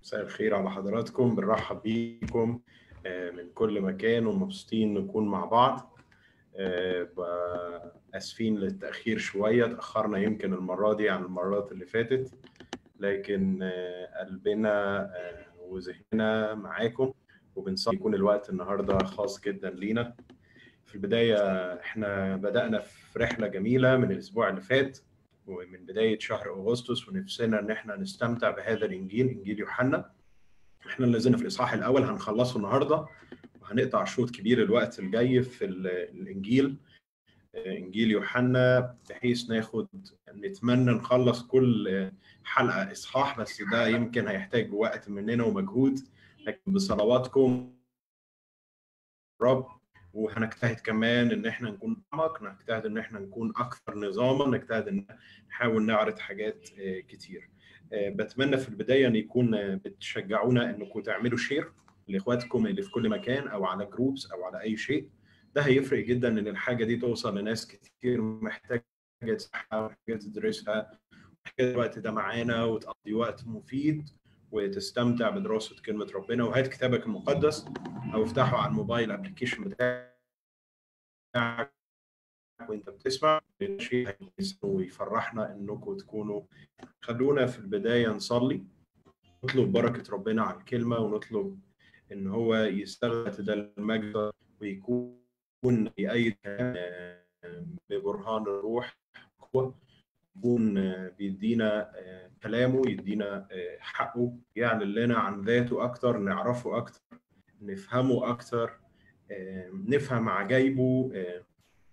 مساء الخير على حضراتكم بنرحب بيكم آه، من كل مكان ومبسوطين نكون مع بعض آه، ب- اسفين للتاخير شويه اتاخرنا يمكن المره دي عن المرات اللي فاتت لكن آه، قلبنا آه، وذهننا معاكم وبنصلي يكون الوقت النهارده خاص جدا لينا في البدايه احنا بدانا في رحله جميله من الاسبوع اللي فات ومن بدايه شهر اغسطس ونفسنا ان احنا نستمتع بهذا الانجيل انجيل يوحنا احنا اللي زلنا في الاصحاح الاول هنخلصه النهارده وهنقطع شوط كبير الوقت الجاي في ال- الانجيل آه، انجيل يوحنا بحيث ناخد نتمنى نخلص كل حلقه اصحاح بس ده يمكن هيحتاج وقت مننا ومجهود لكن بصلواتكم رب وهنجتهد كمان ان احنا نكون اعمق نجتهد ان احنا نكون اكثر نظاما نجتهد ان نحاول نعرض حاجات آه، كتير آه، بتمنى في البدايه ان يكون آه، بتشجعونا انكم تعملوا شير لاخواتكم اللي في كل مكان او على جروبس او على اي شيء ده هيفرق جدا ان الحاجه دي توصل لناس كتير محتاجه تسمعها ومحتاجه تدرسها محتاجه الوقت ده معانا وتقضي وقت مفيد وتستمتع بدراسه كلمه ربنا وهات كتابك المقدس او افتحه على الموبايل ابلكيشن بتاعك وانت بتسمع شيء هيسعدنا ويفرحنا انكم تكونوا خلونا في البدايه نصلي نطلب بركه ربنا على الكلمه ونطلب ان هو يستغل ده المجد ويكون بأي كلام آه، ببرهان الروح قوة يكون آه، بيدينا آه، كلامه يدينا آه، حقه يعلن لنا عن ذاته أكتر نعرفه أكتر نفهمه أكتر آه، نفهم عجايبه آه،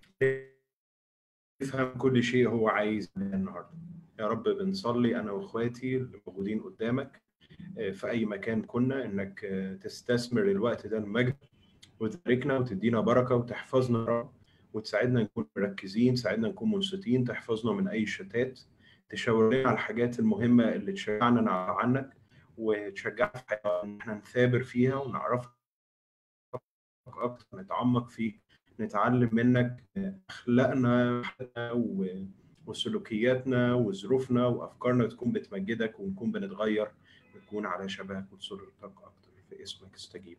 نفهم كل شيء هو عايز مننا النهارده يا رب بنصلي أنا وإخواتي اللي موجودين قدامك آه، في أي مكان كنا إنك آه، تستثمر الوقت ده المجد وتباركنا وتدينا بركة وتحفظنا يا رب وتساعدنا نكون مركزين تساعدنا نكون منصتين تحفظنا من أي شتات تشاور لنا على الحاجات المهمة اللي تشجعنا نعرف عنك وتشجعنا في حياتنا إن احنا نثابر فيها ونعرفك أكتر نتعمق فيك نتعلم منك أخلاقنا وحياتنا و- وسلوكياتنا وظروفنا وأفكارنا تكون بتمجدك ونكون بنتغير نكون على شبهك وصورتك أكتر في اسمك استجيب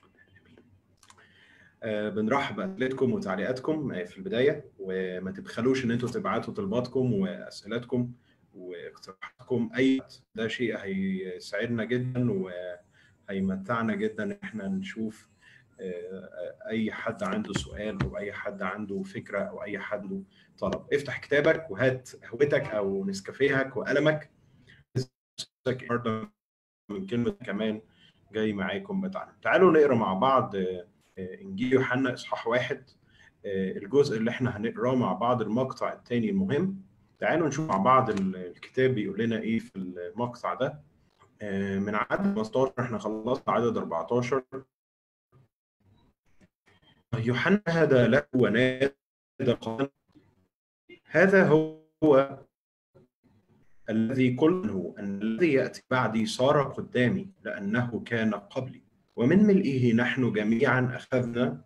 آه، بنرحب بأسئلتكم وتعليقاتكم آه، في البداية وما تبخلوش إن أنتوا تبعتوا طلباتكم وأسئلتكم واقتراحاتكم أي وقت. ده شيء هيسعدنا جدا وهيمتعنا جدا إن إحنا نشوف آه، أي حد عنده سؤال أو أي حد عنده فكرة أو أي حد عنده طلب افتح كتابك وهات قهوتك أو نسكافيهك وقلمك النهارده من كلمة كمان جاي معاكم بتاعنا تعالوا نقرا مع بعض آه، آه، انجيل يوحنا اصحاح واحد آه، الجزء اللي احنا هنقراه مع بعض المقطع الثاني المهم تعالوا نشوف مع بعض ال- الكتاب بيقول لنا ايه في المقطع ده آه، من عدد 15 احنا خلصنا عدد 14 يوحنا هذا له ونادى قال هذا هو الذي قلته أن الذي يأتي بعدي صار قدامي لأنه كان قبلي ومن ملئه نحن جميعا أخذنا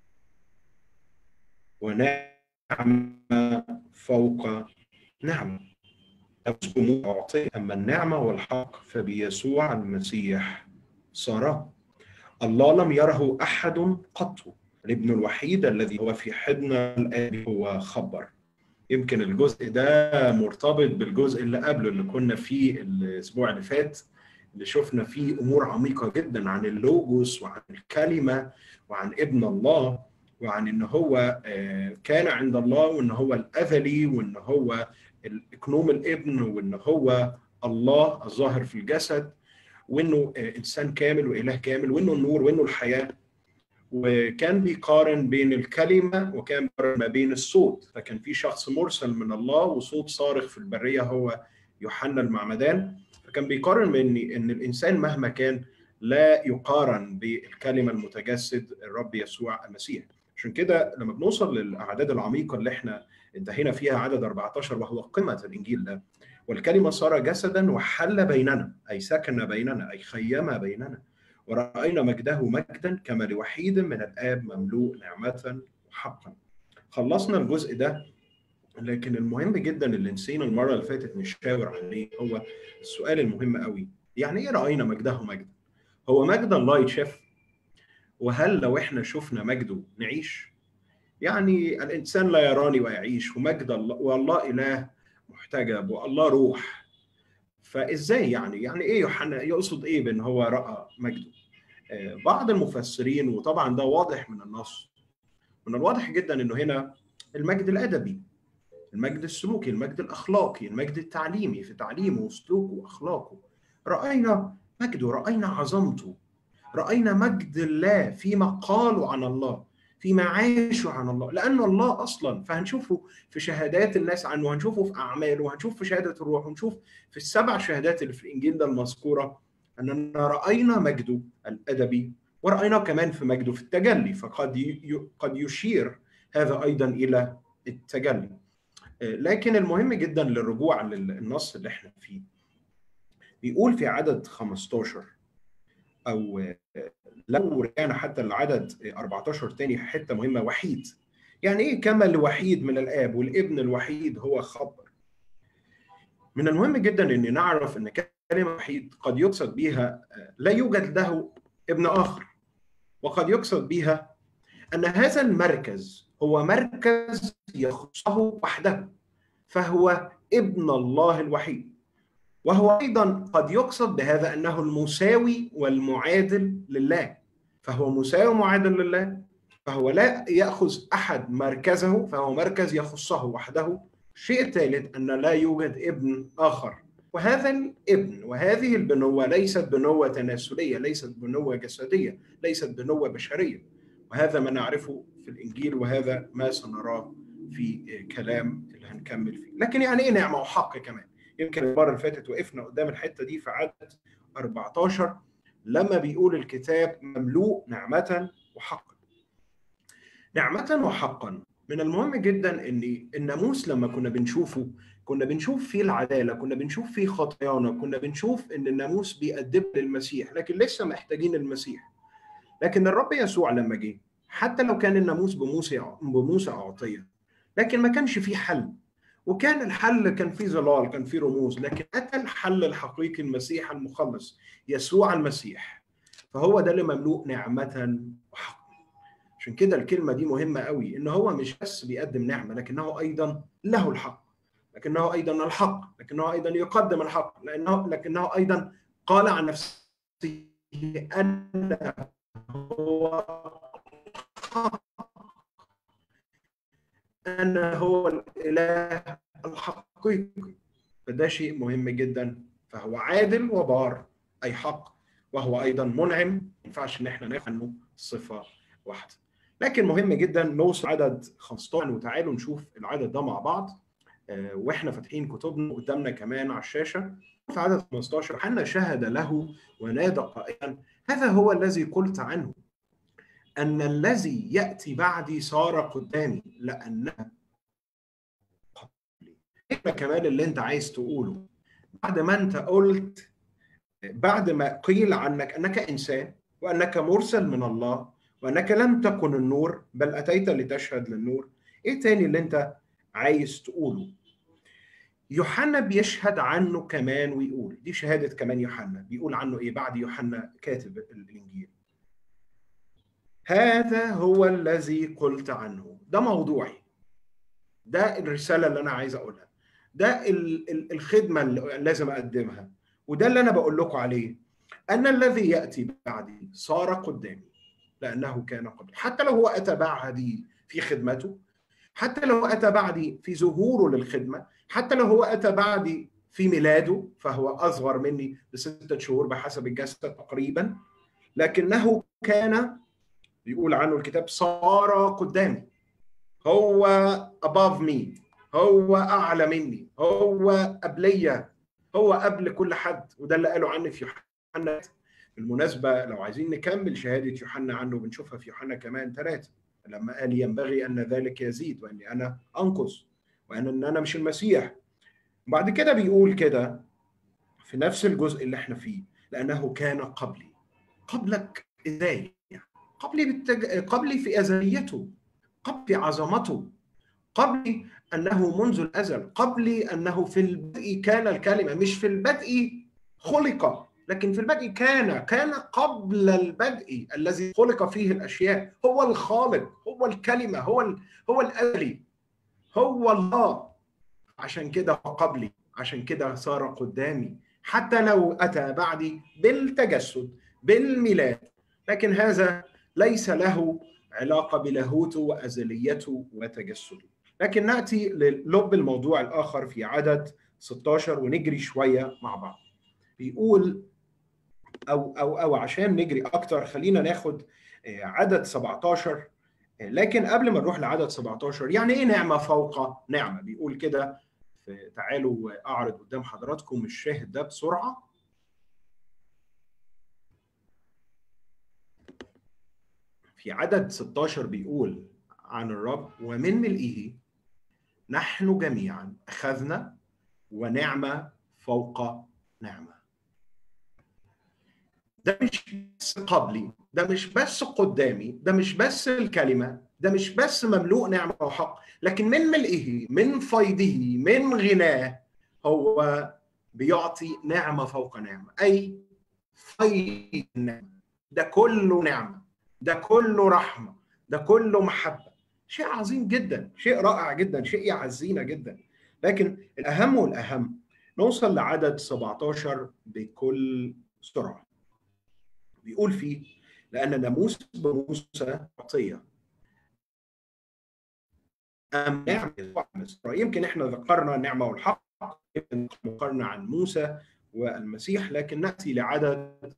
ونعمة فوق نعمة أبصم أعطي أما النعمة والحق فبيسوع المسيح صار الله لم يره أحد قط الابن الوحيد الذي هو في حضن الآب هو خبر يمكن الجزء ده مرتبط بالجزء اللي قبله اللي كنا فيه الأسبوع اللي فات اللي شفنا فيه أمور عميقة جدا عن اللوجوس وعن الكلمة وعن ابن الله وعن إن هو آه، كان عند الله وإن هو الأزلي وإن هو إكنوم الابن وإن هو الله الظاهر في الجسد وإنه آه، إنسان كامل وإله كامل وإنه النور وإنه الحياة وكان بيقارن بين الكلمة وكان بيقارن ما بين الصوت فكان في شخص مرسل من الله وصوت صارخ في البرية هو يوحنا المعمدان فكان بيقارن بين ان الانسان مهما كان لا يقارن بالكلمة المتجسد الرب يسوع المسيح عشان كده لما بنوصل للاعداد العميقة اللي احنا انتهينا فيها عدد 14 وهو قمة الانجيل ده والكلمة صار جسدا وحل بيننا اي سكن بيننا اي خيم بيننا ورأينا مجده مجدا كما لوحيد من الآب مملوء نعمة وحقا خلصنا الجزء ده لكن المهم جدا اللي نسينا المرة اللي فاتت نشاور عليه هو السؤال المهم قوي يعني ايه راينا مجده مجدا هو مجد الله يتشاف وهل لو احنا شفنا مجده نعيش يعني الانسان لا يراني ويعيش ومجد الله والله اله محتجب والله روح فازاي يعني يعني ايه يوحنا يقصد ايه بان هو راى مجده بعض المفسرين وطبعا ده واضح من النص من الواضح جدا انه هنا المجد الادبي المجد السلوكي المجد الاخلاقي المجد التعليمي في تعليمه وسلوكه واخلاقه راينا مجده راينا عظمته راينا مجد الله فيما قالوا عن الله فيما عاشوا عن الله لأن الله أصلا فهنشوفه في شهادات الناس عنه وهنشوفه في أعماله وهنشوف في شهادة الروح ونشوف في السبع شهادات اللي في الإنجيل ده المذكورة أننا رأينا مجده الأدبي ورأينا كمان في مجده في التجلي فقد قد يشير هذا أيضا إلى التجلي لكن المهم جدا للرجوع للنص اللي احنا فيه بيقول في عدد 15 او لو رجعنا حتى العدد 14 تاني حته مهمه وحيد يعني ايه كما لوحيد من الاب والابن الوحيد هو خبر من المهم جدا ان نعرف ان كلمه وحيد قد يقصد بها لا يوجد له ابن اخر وقد يقصد بها ان هذا المركز هو مركز يخصه وحده فهو ابن الله الوحيد وهو ايضا قد يقصد بهذا انه المساوي والمعادل لله فهو مساوي ومعادل لله فهو لا ياخذ احد مركزه فهو مركز يخصه وحده الشيء الثالث ان لا يوجد ابن اخر وهذا الابن وهذه البنوه ليست بنوه تناسليه ليست بنوه جسديه ليست بنوه بشريه وهذا ما نعرفه في الانجيل وهذا ما سنراه في كلام اللي هنكمل فيه لكن يعني ايه نعمه وحق كمان يمكن المره اللي فاتت وقفنا قدام الحته دي في عدد 14 لما بيقول الكتاب مملوء نعمه وحقا نعمه وحقا من المهم جدا ان الناموس لما كنا بنشوفه كنا بنشوف فيه العداله كنا بنشوف فيه خطايانا كنا بنشوف ان الناموس بيقدم للمسيح لكن لسه محتاجين المسيح لكن الرب يسوع لما جه حتى لو كان الناموس بموسى بموسى اعطيه لكن ما كانش فيه حل وكان الحل كان فيه ظلال كان فيه رموز لكن اتى الحل الحقيقي المسيح المخلص يسوع المسيح فهو ده اللي مملوء نعمه وحق عشان كده الكلمه دي مهمه قوي ان هو مش بس بيقدم نعمه لكنه ايضا له الحق لكنه ايضا الحق لكنه ايضا يقدم الحق لانه لكنه ايضا قال عن نفسه انا هو الحق انا هو الاله الحقيقي فده شيء مهم جدا فهو عادل وبار اي حق وهو ايضا منعم ما ينفعش ان احنا ناخد عنه صفه واحده لكن مهم جدا نوصل عدد 15 وتعالوا نشوف العدد ده مع بعض واحنا فاتحين كتبنا قدامنا كمان على الشاشه في عدد 15 حنا شهد له ونادى قائلا هذا هو الذي قلت عنه ان الذي ياتي بعدي صار قدامي لانه قبلي ايه كمان اللي انت عايز تقوله بعد ما انت قلت بعد ما قيل عنك انك انسان وانك مرسل من الله وانك لم تكن النور بل اتيت لتشهد للنور ايه تاني اللي انت عايز تقوله يوحنا بيشهد عنه كمان ويقول دي شهادة كمان يوحنا بيقول عنه ايه بعد يوحنا كاتب الانجيل هذا هو الذي قلت عنه ده موضوعي ده الرسالة اللي أنا عايز أقولها ده الخدمة اللي لازم أقدمها وده اللي أنا بقول لكم عليه أن الذي يأتي بعدي صار قدامي لأنه كان قبل حتى لو هو أتى بعدي في خدمته حتى لو أتى بعدي في ظهوره للخدمة حتى لو هو أتى بعدي في ميلاده فهو أصغر مني بستة شهور بحسب الجسد تقريبا لكنه كان بيقول عنه الكتاب صار قدامي هو above me هو اعلى مني هو قبليه هو قبل كل حد وده اللي قالوا عني في يوحنا بالمناسبه لو عايزين نكمل شهاده يوحنا عنه بنشوفها في يوحنا كمان ثلاثه لما قال ينبغي ان ذلك يزيد واني انا انقص وان ان انا مش المسيح بعد كده بيقول كده في نفس الجزء اللي احنا فيه لانه كان قبلي قبلك ازاي قبلي بالتج... قبلي في ازليته قبلي في عظمته قبلي انه منذ الازل قبلي انه في البدء كان الكلمه مش في البدء خلق لكن في البدء كان كان قبل البدء الذي خلق فيه الاشياء هو الخالق هو الكلمه هو ال... هو الازلي هو الله عشان كده هو قبلي عشان كده صار قدامي حتى لو اتى بعدي بالتجسد بالميلاد لكن هذا ليس له علاقه بلاهوته وازليته وتجسده لكن ناتي للب الموضوع الاخر في عدد 16 ونجري شويه مع بعض بيقول او او او عشان نجري اكتر خلينا ناخد عدد 17 لكن قبل ما نروح لعدد 17 يعني ايه نعمه فوق نعمه بيقول كده تعالوا اعرض قدام حضراتكم الشاهد ده بسرعه في عدد 16 بيقول عن الرب ومن ملئه نحن جميعا اخذنا ونعمه فوق نعمه ده مش بس قبلي ده مش بس قدامي ده مش بس الكلمه ده مش بس مملوء نعمه وحق لكن من ملئه من فيضه من غناه هو بيعطي نعمه فوق نعمه اي فيض النعمه ده كله نعمه ده كله رحمه ده كله محبه شيء عظيم جدا شيء رائع جدا شيء يعزينا جدا لكن الاهم والاهم نوصل لعدد 17 بكل سرعه بيقول فيه لان ناموس بموسى عطيه أم نعمة يمكن احنا ذكرنا النعمة والحق يمكن ذكرنا عن موسى والمسيح لكن نأتي لعدد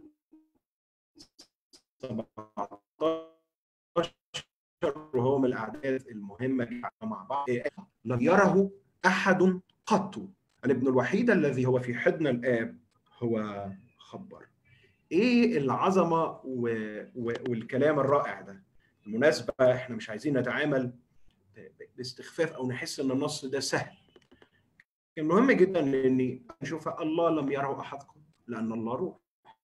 17 وهو من الأعداد المهمة مع بعض لم يره أحد قط الابن الوحيد الذي هو في حضن الآب هو خبر ايه العظمه و... و... والكلام الرائع ده بالمناسبه احنا مش عايزين نتعامل باستخفاف او نحس ان النص ده سهل المهم جدا اني نشوف الله لم يره احدكم لان الله روح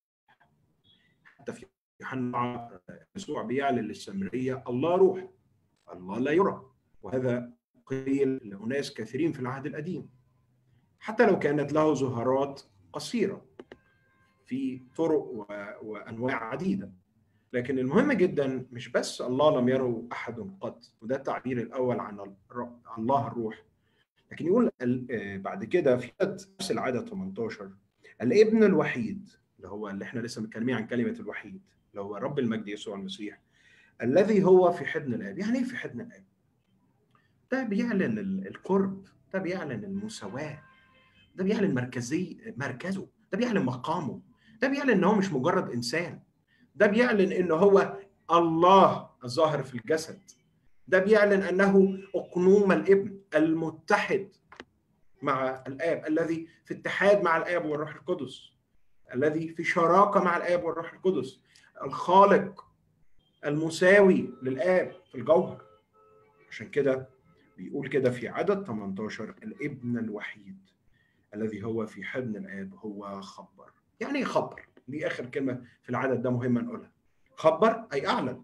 حتى في يوحنا يسوع بيعلن للسامريه الله روح الله لا يرى وهذا قيل لاناس كثيرين في العهد القديم حتى لو كانت له ظهارات قصيره في طرق وانواع عديده لكن المهم جدا مش بس الله لم يره احد قط وده التعبير الاول عن الله الروح لكن يقول بعد كده في نفس العدد 18 الابن الوحيد اللي هو اللي احنا لسه متكلمين عن كلمه الوحيد اللي هو رب المجد يسوع المسيح الذي هو في حضن الاب يعني ايه في حضن الاب ده بيعلن القرب ده بيعلن المساواه ده بيعلن مركزي مركزه ده بيعلن مقامه ده بيعلن ان هو مش مجرد انسان ده بيعلن ان هو الله الظاهر في الجسد ده بيعلن انه اقنوم الابن المتحد مع الاب الذي في اتحاد مع الاب والروح القدس الذي في شراكه مع الاب والروح القدس الخالق المساوي للاب في الجوهر عشان كده بيقول كده في عدد 18 الابن الوحيد الذي هو في حضن الاب هو خبر يعني ايه خبر دي اخر كلمه في العدد ده مهمه نقولها خبر اي اعلن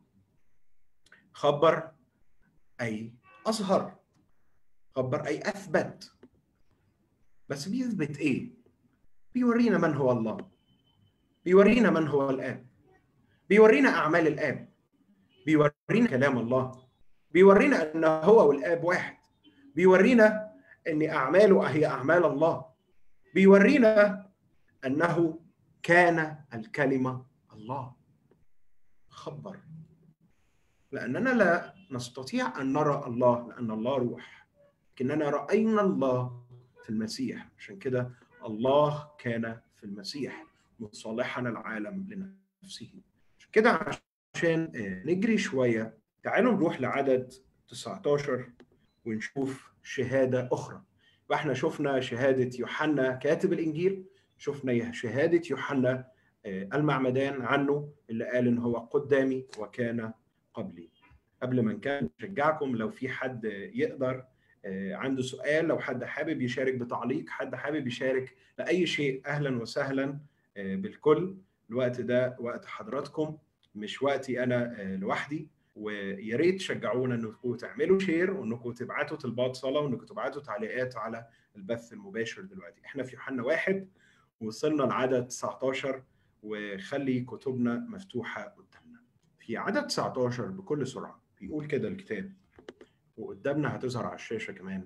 خبر اي اظهر خبر اي اثبت بس بيثبت ايه بيورينا من هو الله بيورينا من هو الاب بيورينا اعمال الاب بيورينا كلام الله بيورينا ان هو والاب واحد بيورينا ان اعماله هي اعمال الله بيورينا انه كان الكلمه الله خبر لاننا لا نستطيع ان نرى الله لان الله روح لكننا راينا الله في المسيح عشان كده الله كان في المسيح مصالحا العالم لنفسه عشان كده عشان نجري شويه تعالوا نروح لعدد 19 ونشوف شهاده اخرى فاحنا شفنا شهاده يوحنا كاتب الانجيل شفنا شهاده يوحنا المعمدان عنه اللي قال ان هو قدامي وكان قبلي قبل ما نكمل نشجعكم لو في حد يقدر عنده سؤال لو حد حابب يشارك بتعليق حد حابب يشارك لاي شيء اهلا وسهلا بالكل الوقت ده وقت حضراتكم مش وقتي انا لوحدي ويا ريت تشجعونا انكم تعملوا شير وانكم تبعتوا طلبات صلاه وانكم تبعتوا تعليقات على البث المباشر دلوقتي احنا في يوحنا واحد وصلنا لعدد 19 وخلي كتبنا مفتوحة قدامنا في عدد 19 بكل سرعة بيقول كده الكتاب وقدامنا هتظهر على الشاشة كمان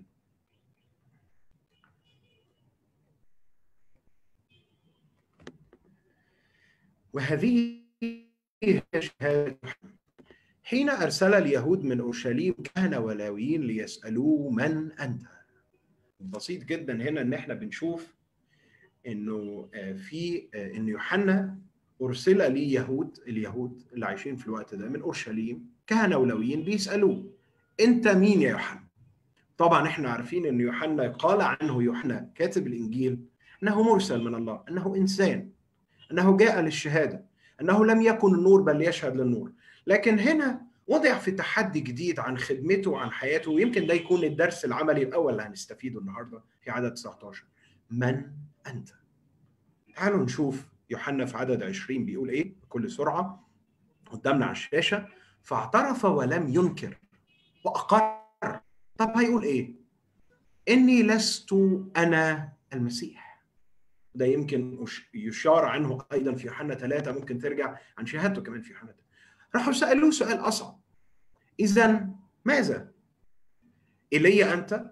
وهذه هي شهادة حين أرسل اليهود من أورشليم كهنة ولاويين ليسألوه من أنت بسيط جدا هنا إن إحنا بنشوف إنه في إن يوحنا أرسل لي يهود اليهود اللي عايشين في الوقت ده من أورشليم كهنة ولاويين بيسألوه أنت مين يا يوحنا؟ طبعا إحنا عارفين إن يوحنا قال عنه يوحنا كاتب الإنجيل أنه مرسل من الله أنه إنسان أنه جاء للشهادة أنه لم يكن النور بل يشهد للنور لكن هنا وضع في تحدي جديد عن خدمته وعن حياته ويمكن ده يكون الدرس العملي الاول اللي هنستفيده النهارده في عدد 19 من انت تعالوا نشوف يوحنا في عدد 20 بيقول ايه بكل سرعه قدامنا على الشاشه فاعترف ولم ينكر واقر طب هيقول ايه اني لست انا المسيح ده يمكن يشار عنه ايضا في يوحنا ثلاثه ممكن ترجع عن شهادته كمان في يوحنا راحوا سالوه سؤال اصعب اذا ماذا ايليا انت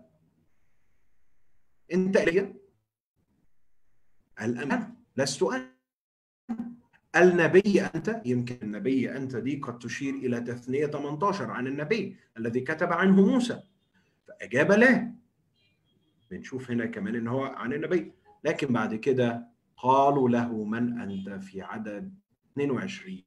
انت ايليا الأمان لست انا النبي انت يمكن النبي انت دي قد تشير الى تثنيه 18 عن النبي الذي كتب عنه موسى فاجاب لا بنشوف هنا كمان ان هو عن النبي لكن بعد كده قالوا له من انت في عدد 22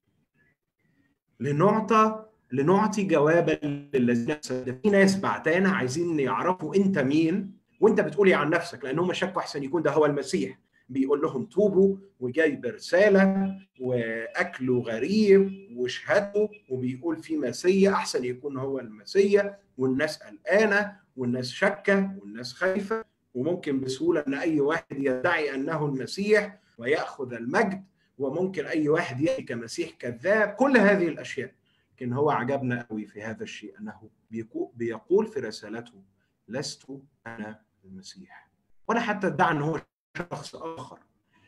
لنعطى لنعطي جوابا للذين في ناس بعتانا عايزين يعرفوا انت مين وانت بتقولي عن نفسك لان هم شكوا احسن يكون ده هو المسيح بيقول لهم توبوا وجايب رساله واكله غريب واشهدوا وبيقول في مسيا احسن يكون هو المسيا والناس قلقانه والناس شاكه والناس خايفه وممكن بسهوله ان اي واحد يدعي انه المسيح وياخذ المجد وممكن اي واحد ياتي كمسيح كذاب كل هذه الاشياء لكن هو عجبنا قوي في هذا الشيء انه بيقول في رسالته لست انا المسيح ولا حتى ادعى ان هو شخص اخر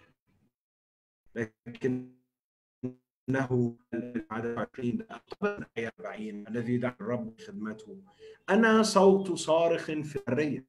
لكن انه عدد 20 آية 40 الذي دعا الرب خدمته انا صوت صارخ في البريه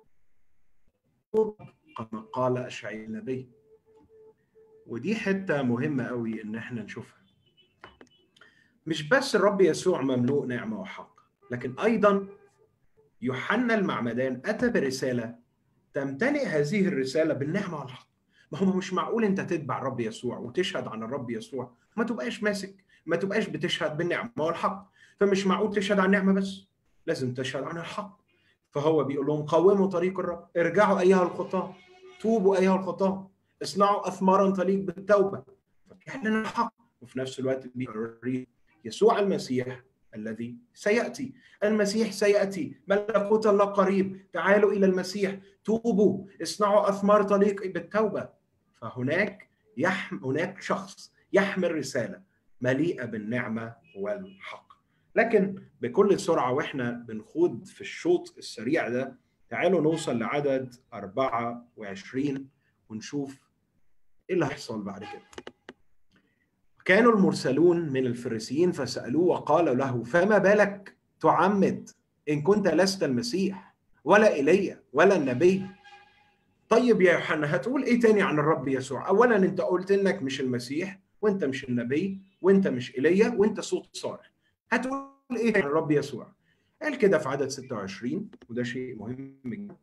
كما قال اشعياء النبي ودي حته مهمه قوي ان احنا نشوفها مش بس الرب يسوع مملوء نعمه وحق لكن ايضا يوحنا المعمدان اتى برساله تمتلئ هذه الرساله بالنعمه والحق ما هو مش معقول انت تتبع الرب يسوع وتشهد عن الرب يسوع ما تبقاش ماسك ما تبقاش بتشهد بالنعمه والحق فمش معقول تشهد عن النعمه بس لازم تشهد عن الحق فهو بيقول لهم قوموا طريق الرب ارجعوا ايها الخطاه توبوا ايها الخطاه اصنعوا اثمارا تليق بالتوبه فكان الحق وفي نفس الوقت بيوري يسوع المسيح الذي سياتي المسيح سياتي ملكوت الله قريب تعالوا الى المسيح توبوا اصنعوا اثمار تليق بالتوبه فهناك يحم هناك شخص يحمل رساله مليئه بالنعمه والحق لكن بكل سرعه واحنا بنخوض في الشوط السريع ده تعالوا نوصل لعدد 24 ونشوف ايه اللي هيحصل بعد كده كانوا المرسلون من الفريسيين فسألوه وقالوا له فما بالك تعمد إن كنت لست المسيح ولا إيليا ولا النبي طيب يا يوحنا هتقول إيه تاني عن الرب يسوع أولا أنت قلت إنك مش المسيح وأنت مش النبي وأنت مش إيليا وأنت صوت صالح هتقول إيه عن الرب يسوع قال كده في عدد 26 وده شيء مهم جدا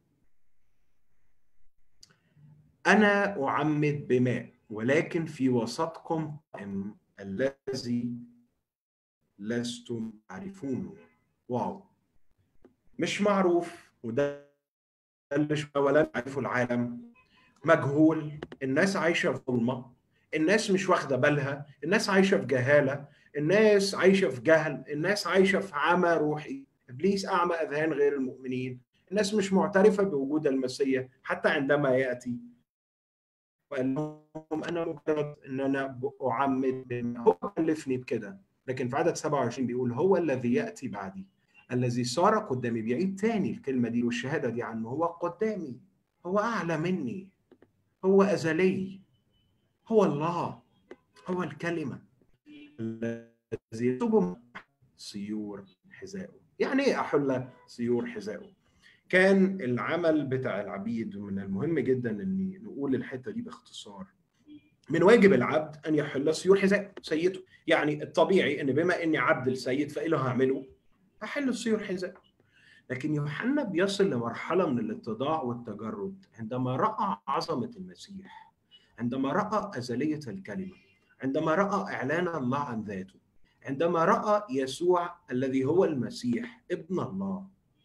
أنا أعمد بماء ولكن في وسطكم الذي لستم تعرفونه واو مش معروف وده مش ولا يعرفه العالم مجهول الناس عايشه في ظلمه الناس مش واخده بالها الناس عايشه في جهاله الناس عايشه في جهل الناس عايشه في عمى روحي ابليس اعمى اذهان غير المؤمنين الناس مش معترفه بوجود المسيح حتى عندما ياتي وقال لهم انا مجرد ان انا اعمد هو كلفني بكده لكن في عدد 27 بيقول هو الذي ياتي بعدي الذي صار قدامي بيعيد تاني الكلمه دي والشهاده دي عنه هو قدامي هو اعلى مني هو ازلي هو الله هو الكلمه الذي يكتب سيور حذائه يعني ايه احل سيور حذائه كان العمل بتاع العبيد ومن المهم جدا اني نقول الحته دي باختصار من واجب العبد ان يحل سيور حذاء سيده يعني الطبيعي ان بما اني عبد السيد فايه اللي هعمله هحل سيور حذاء لكن يوحنا بيصل لمرحله من الاتضاع والتجرد عندما راى عظمه المسيح عندما راى ازليه الكلمه عندما راى اعلان الله عن ذاته عندما راى يسوع الذي هو المسيح ابن الله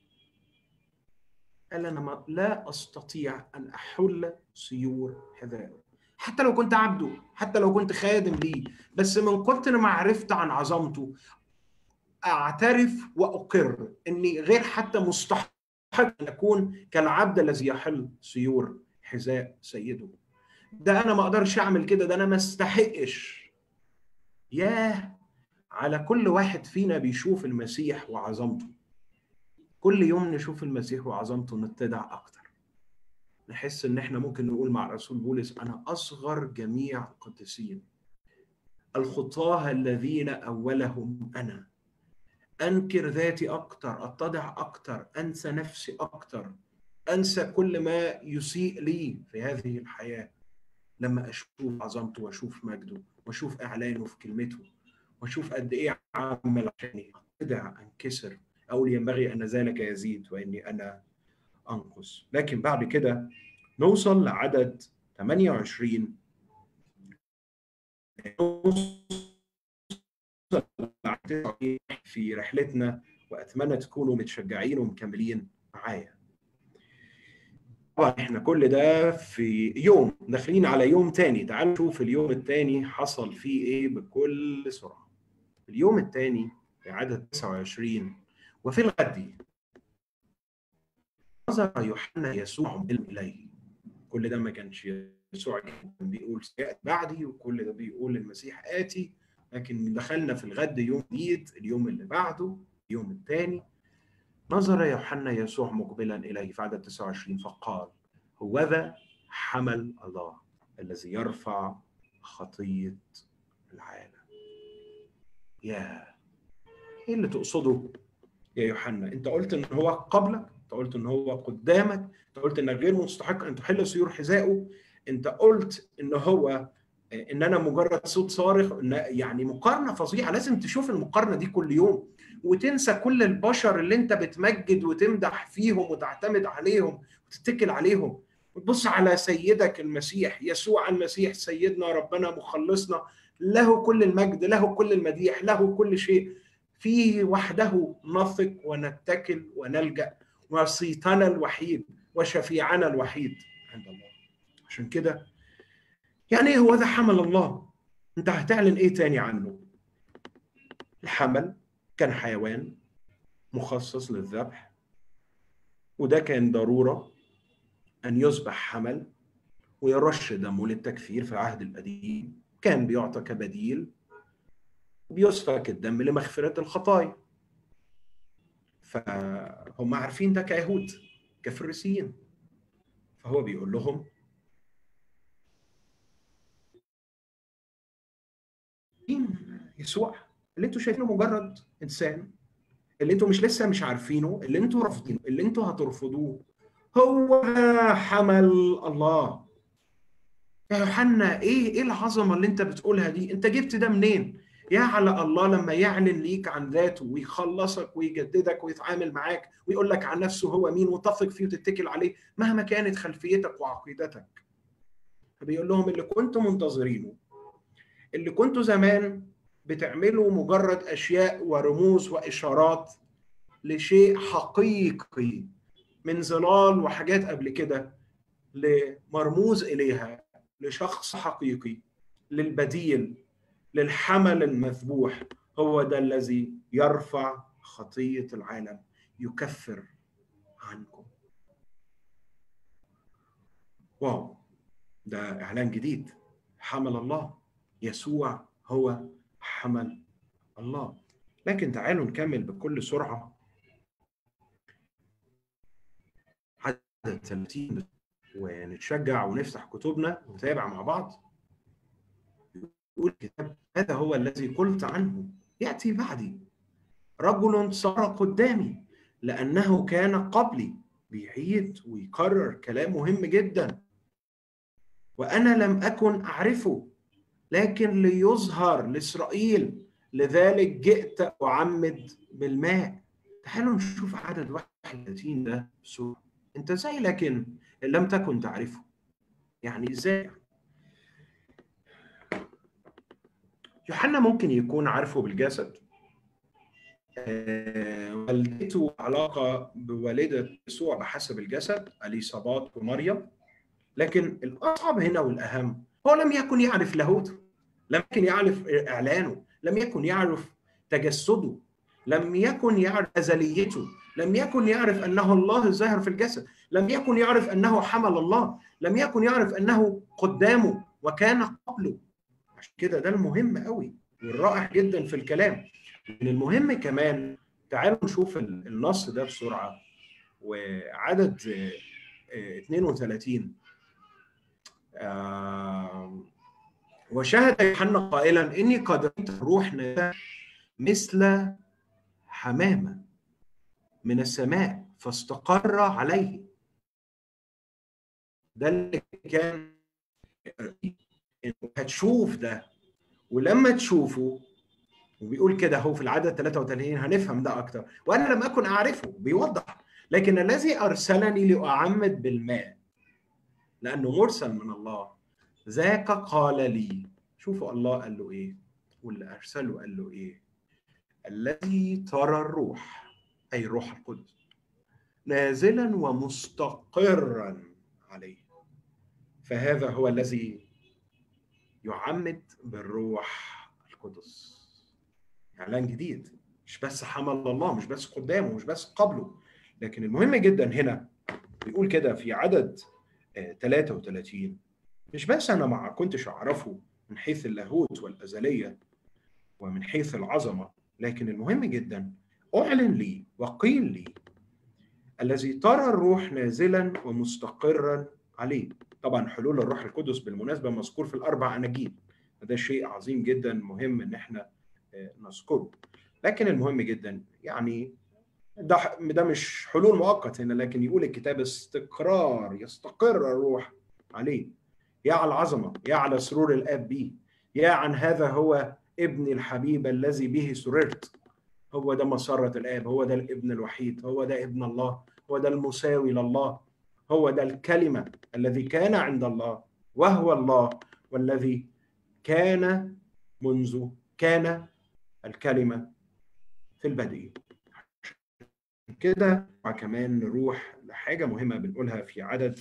قال انا لا استطيع ان احل سيور حذائه حتى لو كنت عبده حتى لو كنت خادم ليه بس من كتر ما عرفت عن عظمته اعترف واقر اني غير حتى مستحق ان اكون كالعبد الذي يحل سيور حذاء سيده ده انا ما اقدرش اعمل كده ده انا ما استحقش ياه على كل واحد فينا بيشوف المسيح وعظمته كل يوم نشوف المسيح وعظمته نتدع اكتر نحس ان احنا ممكن نقول مع رسول بولس انا اصغر جميع القديسين الخطاه الذين اولهم انا انكر ذاتي اكتر اتضع اكتر انسى نفسي اكتر انسى كل ما يسيء لي في هذه الحياه لما اشوف عظمته واشوف مجده واشوف اعلانه في كلمته واشوف قد ايه عمل عشاني اتضع انكسر اقول ينبغي ان ذلك يزيد واني انا انقص لكن بعد كده نوصل لعدد 28 في رحلتنا واتمنى تكونوا متشجعين ومكملين معايا طبعا احنا كل ده في يوم داخلين على يوم تاني تعالوا نشوف اليوم التاني حصل فيه ايه بكل سرعه اليوم التاني في عدد 29 وفي الغد نظر يوحنا يسوع اليه كل ده ما كانش يسوع كان بيقول سيأتي بعدي وكل ده بيقول المسيح آتي لكن دخلنا في الغد يوم جديد اليوم اللي بعده اليوم الثاني نظر يوحنا يسوع مقبلا إليه في عدد 29 فقال هوذا حمل الله الذي يرفع خطية العالم يا ايه اللي تقصده يا يوحنا انت قلت ان هو قبلك انت قلت ان هو قدامك انت قلت انك غير مستحق ان تحل سيور حذائه انت قلت ان هو ان انا مجرد صوت صارخ يعني مقارنه فظيعه لازم تشوف المقارنه دي كل يوم وتنسى كل البشر اللي انت بتمجد وتمدح فيهم وتعتمد عليهم وتتكل عليهم وتبص على سيدك المسيح يسوع المسيح سيدنا ربنا مخلصنا له كل المجد له كل المديح له كل شيء فيه وحده نثق ونتكل ونلجا وسيطنا الوحيد وشفيعنا الوحيد عند الله عشان كده يعني ايه هو ده حمل الله انت هتعلن ايه تاني عنه الحمل كان حيوان مخصص للذبح وده كان ضروره ان يذبح حمل ويرش دمه للتكفير في العهد القديم كان بيعطى كبديل بيسفك الدم لمغفرة الخطايا فهم عارفين ده كيهود كفريسيين فهو بيقول لهم مين يسوع اللي انتوا شايفينه مجرد انسان اللي انتوا مش لسه مش عارفينه اللي انتوا رافضينه اللي انتوا هترفضوه هو حمل الله يا يوحنا ايه ايه العظمه اللي انت بتقولها دي انت جبت ده منين يا على الله لما يعلن ليك عن ذاته ويخلصك ويجددك ويتعامل معاك ويقول لك عن نفسه هو مين وتثق فيه وتتكل عليه مهما كانت خلفيتك وعقيدتك فبيقول لهم اللي كنتوا منتظرينه اللي كنتوا زمان بتعملوا مجرد اشياء ورموز واشارات لشيء حقيقي من ظلال وحاجات قبل كده لمرموز اليها لشخص حقيقي للبديل للحمل المذبوح هو ده الذي يرفع خطيه العالم يكفر عنكم واو ده اعلان جديد حمل الله يسوع هو حمل الله لكن تعالوا نكمل بكل سرعه عدد 30 ونتشجع ونفتح كتبنا ونتابع مع بعض يقول الكتاب هذا هو الذي قلت عنه يأتي بعدي رجل صار قدامي لأنه كان قبلي بيعيد ويكرر كلام مهم جدا وأنا لم أكن أعرفه لكن ليظهر لإسرائيل لذلك جئت أعمد بالماء تعالوا نشوف عدد 31 ده بسرعة أنت ازاي لكن لم تكن تعرفه يعني ازاي يوحنا ممكن يكون عارفه بالجسد آه، والدته علاقة بوالدة يسوع بحسب الجسد أليصابات ومريم لكن الأصعب هنا والأهم هو لم يكن يعرف لاهوته لم يكن يعرف إعلانه لم يكن يعرف تجسده لم يكن يعرف أزليته لم يكن يعرف أنه الله الظاهر في الجسد لم يكن يعرف أنه حمل الله لم يكن يعرف أنه قدامه وكان قبله عشان كده ده المهم قوي والرائع جدا في الكلام من المهم كمان تعالوا نشوف النص ده بسرعة وعدد 32 وشهد يوحنا قائلا إني قد رأيت الروح مثل حمامة من السماء فاستقر عليه ده اللي كان هتشوف ده ولما تشوفه وبيقول كده هو في العدد 33 هنفهم ده اكتر وانا لم اكن اعرفه بيوضح لكن الذي ارسلني لاعمد بالماء لانه مرسل من الله ذاك قال لي شوفوا الله قال له ايه واللي ارسله قال له ايه الذي ترى الروح اي الروح القدس نازلا ومستقرا عليه فهذا هو الذي يعمد بالروح القدس اعلان جديد مش بس حمل الله مش بس قدامه مش بس قبله لكن المهم جدا هنا بيقول كده في عدد 33 مش بس انا ما كنتش اعرفه من حيث اللاهوت والازليه ومن حيث العظمه لكن المهم جدا اعلن لي وقيل لي الذي ترى الروح نازلا ومستقرا عليه طبعا حلول الروح القدس بالمناسبه مذكور في الاربع اناجيل ده شيء عظيم جدا مهم ان احنا نذكره لكن المهم جدا يعني ده ده مش حلول مؤقت هنا لكن يقول الكتاب استقرار يستقر الروح عليه يا على العظمه يا على سرور الاب بيه يا عن هذا هو ابني الحبيب الذي به سررت هو ده مسرة الآب هو ده الابن الوحيد هو ده ابن الله هو ده المساوي لله هو ده الكلمة الذي كان عند الله وهو الله والذي كان منذ كان الكلمة في البدء كده وكمان نروح لحاجة مهمة بنقولها في عدد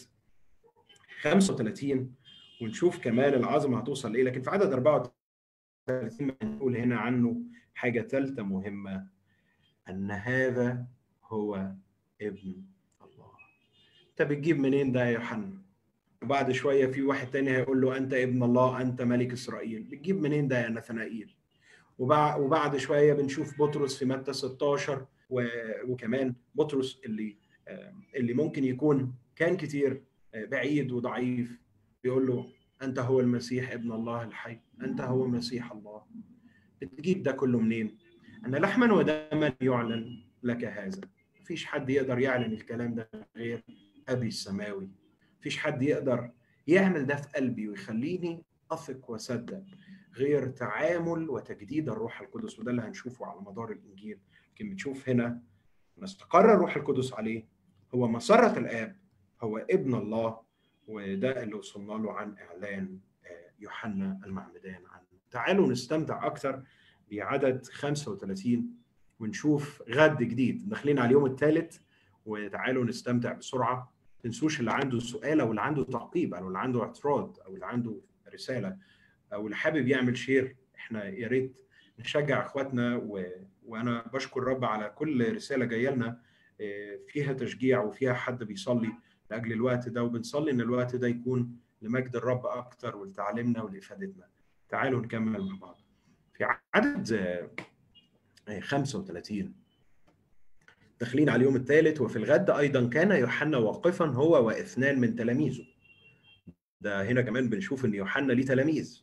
35 ونشوف كمان العظمة هتوصل لإيه لكن في عدد 34 بنقول هنا عنه حاجة ثالثة مهمة أن هذا هو ابن الله أنت بتجيب منين ده يا يوحنا وبعد شوية في واحد تاني هيقول له أنت ابن الله أنت ملك إسرائيل بتجيب منين ده يا نثنائيل وبعد شوية بنشوف بطرس في متى 16 وكمان بطرس اللي اللي ممكن يكون كان كتير بعيد وضعيف بيقول له أنت هو المسيح ابن الله الحي أنت هو مسيح الله بتجيب ده كله منين؟ أن لحما ودما يعلن لك هذا مفيش حد يقدر يعلن الكلام ده غير أبي السماوي مفيش حد يقدر يعمل ده في قلبي ويخليني أثق وأصدق غير تعامل وتجديد الروح القدس وده اللي هنشوفه على مدار الإنجيل لكن بنشوف هنا أن استقر الروح القدس عليه هو مسرة الآب هو ابن الله وده اللي وصلنا له عن إعلان يوحنا المعمدان عنه تعالوا نستمتع أكثر بعدد 35 ونشوف غد جديد داخلين على اليوم الثالث وتعالوا نستمتع بسرعة تنسوش اللي عنده سؤال أو اللي عنده تعقيب أو اللي عنده اعتراض أو اللي عنده رسالة أو اللي حابب يعمل شير احنا يا ريت نشجع اخواتنا و... وانا بشكر الرب على كل رساله جايه لنا فيها تشجيع وفيها حد بيصلي لاجل الوقت ده وبنصلي ان الوقت ده يكون لمجد الرب اكتر ولتعليمنا ولافادتنا تعالوا نكمل مع بعض في عدد 35 داخلين على اليوم الثالث وفي الغد ايضا كان يوحنا واقفا هو واثنان من تلاميذه ده هنا كمان بنشوف ان يوحنا ليه تلاميذ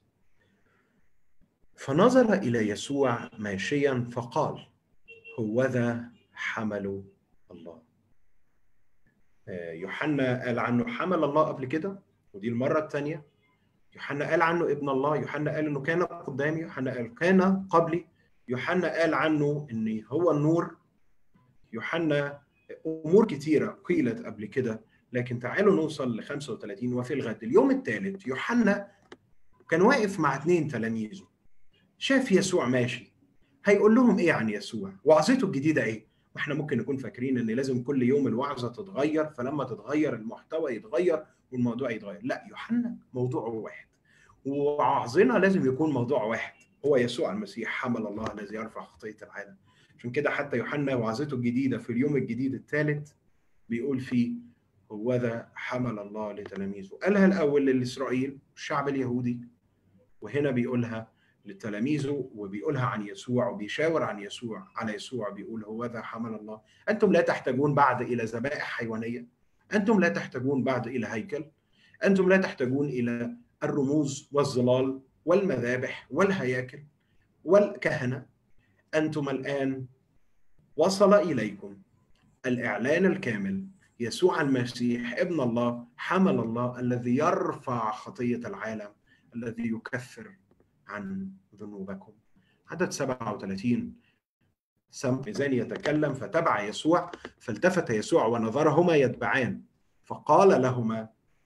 فنظر الى يسوع ماشيا فقال هوذا حمل الله يوحنا قال عنه حمل الله قبل كده ودي المره الثانيه يوحنا قال عنه ابن الله يوحنا قال انه كان قدامي يوحنا قال كان قبلي يوحنا قال عنه ان هو النور يوحنا امور كثيره قيلت قبل كده لكن تعالوا نوصل ل 35 وفي الغد اليوم الثالث يوحنا كان واقف مع اثنين تلاميذه شاف يسوع ماشي هيقول لهم ايه عن يسوع وعظته الجديده ايه واحنا ممكن نكون فاكرين ان لازم كل يوم الوعظه تتغير فلما تتغير المحتوى يتغير والموضوع يتغير لا يوحنا موضوعه واحد وعظنا لازم يكون موضوع واحد هو يسوع المسيح حمل الله الذي يرفع خطيه العالم عشان كده حتى يوحنا وعظته الجديده في اليوم الجديد الثالث بيقول فيه هوذا حمل الله لتلاميذه قالها الاول للاسرائيل الشعب اليهودي وهنا بيقولها لتلاميذه وبيقولها عن يسوع وبيشاور عن يسوع على يسوع بيقول هوذا حمل الله انتم لا تحتاجون بعد الى ذبائح حيوانيه انتم لا تحتاجون بعد الى هيكل انتم لا تحتاجون الى الرموز والظلال والمذابح والهياكل والكهنه انتم الان وصل اليكم الاعلان الكامل يسوع المسيح ابن الله حمل الله الذي يرفع خطيه العالم الذي يكفر عن ذنوبكم عدد 37 سم ميزان يتكلم فتبع يسوع فالتفت يسوع ونظرهما يتبعان فقال لهما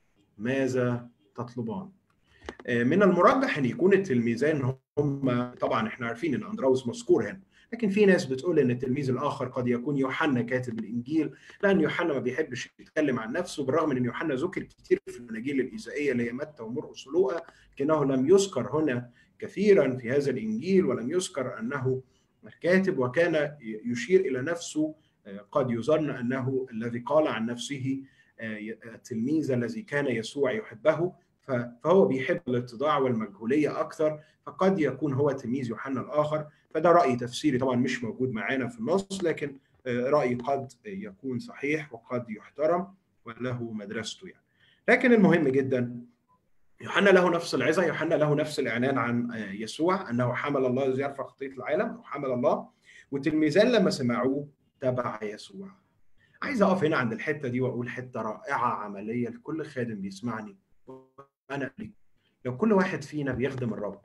ماذا تطلبان من المرجح ان يكون التلميذان هم طبعا احنا عارفين ان اندراوس مذكور هنا لكن في ناس بتقول ان التلميذ الاخر قد يكون يوحنا كاتب الانجيل لان يوحنا ما بيحبش يتكلم عن نفسه بالرغم من ان يوحنا ذكر كتير في الاناجيل الايزائيه اللي هي متى ومرقس ولوقا لكنه لم يذكر هنا كثيرا في هذا الانجيل ولم يذكر انه الكاتب وكان يشير الى نفسه قد يظن انه الذي قال عن نفسه التلميذ الذي كان يسوع يحبه فهو بيحب الاتضاع والمجهوليه اكثر فقد يكون هو تلميذ يوحنا الاخر فده راي تفسيري طبعا مش موجود معانا في النص لكن راي قد يكون صحيح وقد يحترم وله مدرسته يعني لكن المهم جدا يوحنا له نفس العظه يوحنا له نفس الاعلان عن يسوع انه حمل الله الذي يرفع خطيه العالم او حمل الله والتلميذان لما سمعوه تبع يسوع عايز اقف هنا عند الحته دي واقول حته رائعه عمليه لكل خادم بيسمعني انا لو كل واحد فينا بيخدم الرب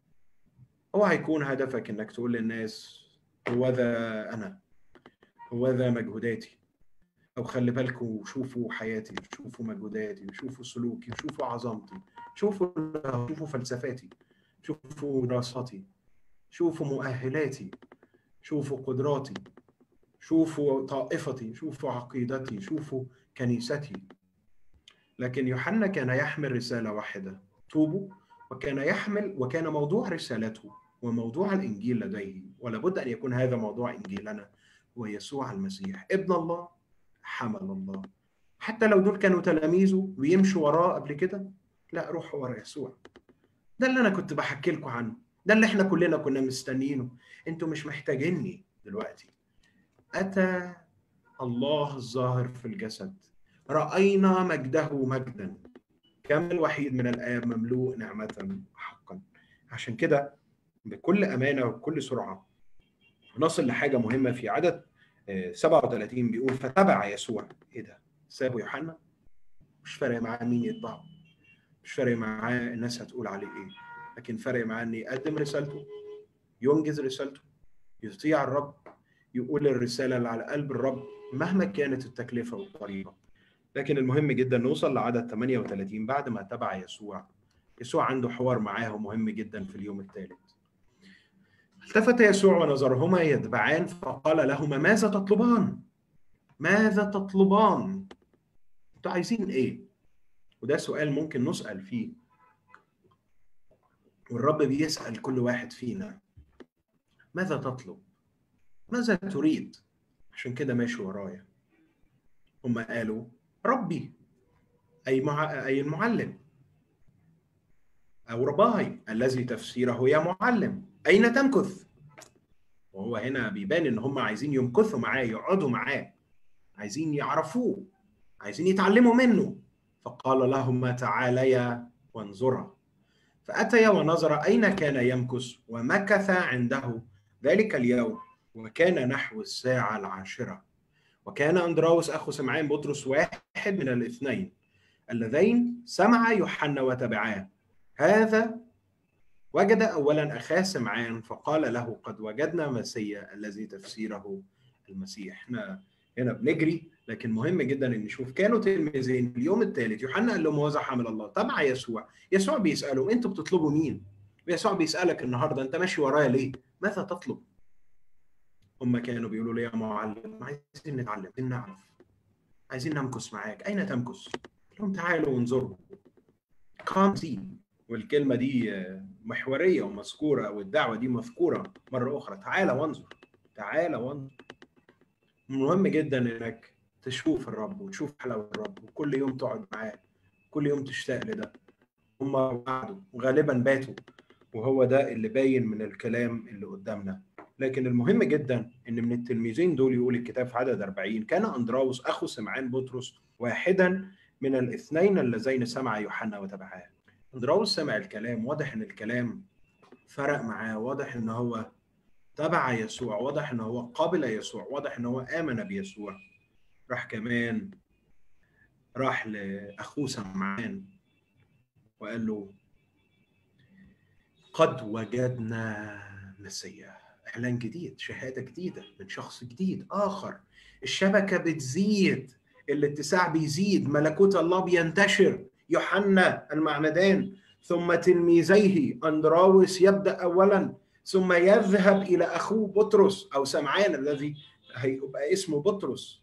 هو هيكون هدفك انك تقول للناس هو ذا انا هو ذا مجهوداتي او خلي بالكم شوفوا حياتي شوفوا مجهوداتي شوفوا سلوكي شوفوا عظمتي شوفوا شوفوا فلسفاتي شوفوا دراستي شوفوا مؤهلاتي شوفوا قدراتي شوفوا طائفتي شوفوا عقيدتي شوفوا كنيستي لكن يوحنا كان يحمل رسالة واحدة توبوا وكان يحمل وكان موضوع رسالته وموضوع الإنجيل لديه ولابد أن يكون هذا موضوع إنجيلنا هو يسوع المسيح ابن الله حمل الله حتى لو دول كانوا تلاميذه ويمشوا وراه قبل كده لا روحوا ورا يسوع ده اللي انا كنت بحكي لكم عنه ده اللي احنا كلنا كنا مستنيينه انتوا مش محتاجيني دلوقتي اتى الله الظاهر في الجسد راينا مجده مجدا كم الوحيد من الاب مملوء نعمه حقا عشان كده بكل امانه وبكل سرعه نصل لحاجه مهمه في عدد 37 بيقول فتبع يسوع ايه ده سابوا يوحنا مش فارق معاه مين يتبعه مش فارق معاه الناس هتقول عليه ايه لكن فارق معاه ان يقدم رسالته ينجز رسالته يطيع الرب يقول الرساله اللي على قلب الرب مهما كانت التكلفه والطريقه لكن المهم جدا نوصل لعدد 38 بعد ما تبع يسوع يسوع عنده حوار معاه مهم جدا في اليوم الثالث التفت يسوع ونظرهما يتبعان فقال لهما ماذا تطلبان ماذا تطلبان انتوا عايزين ايه وده سؤال ممكن نسأل فيه والرب بيسأل كل واحد فينا ماذا تطلب ماذا تريد عشان كده ماشي ورايا هم قالوا ربي أي مع... أي المعلم أو رباي الذي تفسيره يا معلم أين تمكث؟ وهو هنا بيبان ان هم عايزين يمكثوا معاه يقعدوا معاه عايزين يعرفوه عايزين يتعلموا منه فقال لهما تعاليا وانظرا فأتيا ونظر أين كان يمكث ومكث عنده ذلك اليوم وكان نحو الساعة العاشرة وكان أندراوس أخو سمعان بطرس واحد من الاثنين اللذين سمع يوحنا وتبعاه هذا وجد أولا أخاه سمعان فقال له قد وجدنا مسيا الذي تفسيره المسيح احنا هنا بنجري لكن مهم جدا ان نشوف كانوا تلميذين اليوم الثالث يوحنا قال لهم هذا حامل الله تبع يسوع يسوع بيسالهم انتوا بتطلبوا مين يسوع بيسالك النهارده انت ماشي ورايا ليه ماذا تطلب هم كانوا بيقولوا لي يا معلم عايزين نتعلم عايزين نعرف عايزين نمكث معاك اين تمكث لهم تعالوا وانظروا come see والكلمه دي محوريه ومذكوره والدعوه دي مذكوره مره اخرى تعالى وانظر تعالى وانظر مهم جدا انك تشوف الرب وتشوف حلاوه الرب وكل يوم تقعد معاه كل يوم تشتاق لده هم قعدوا وغالبا باتوا وهو ده اللي باين من الكلام اللي قدامنا لكن المهم جدا ان من التلميذين دول يقول الكتاب في عدد 40 كان اندراوس اخو سمعان بطرس واحدا من الاثنين اللذين سمع يوحنا وتبعاه اندراوس سمع الكلام واضح ان الكلام فرق معاه واضح ان هو تبع يسوع واضح ان هو قابل يسوع واضح ان هو امن بيسوع راح كمان راح لاخوه سمعان وقال له قد وجدنا مسيا اعلان جديد شهاده جديده من شخص جديد اخر الشبكه بتزيد الاتساع بيزيد ملكوت الله بينتشر يوحنا المعمدان ثم تلميذيه اندراوس يبدا اولا ثم يذهب الى اخوه بطرس او سمعان الذي هيبقى اسمه بطرس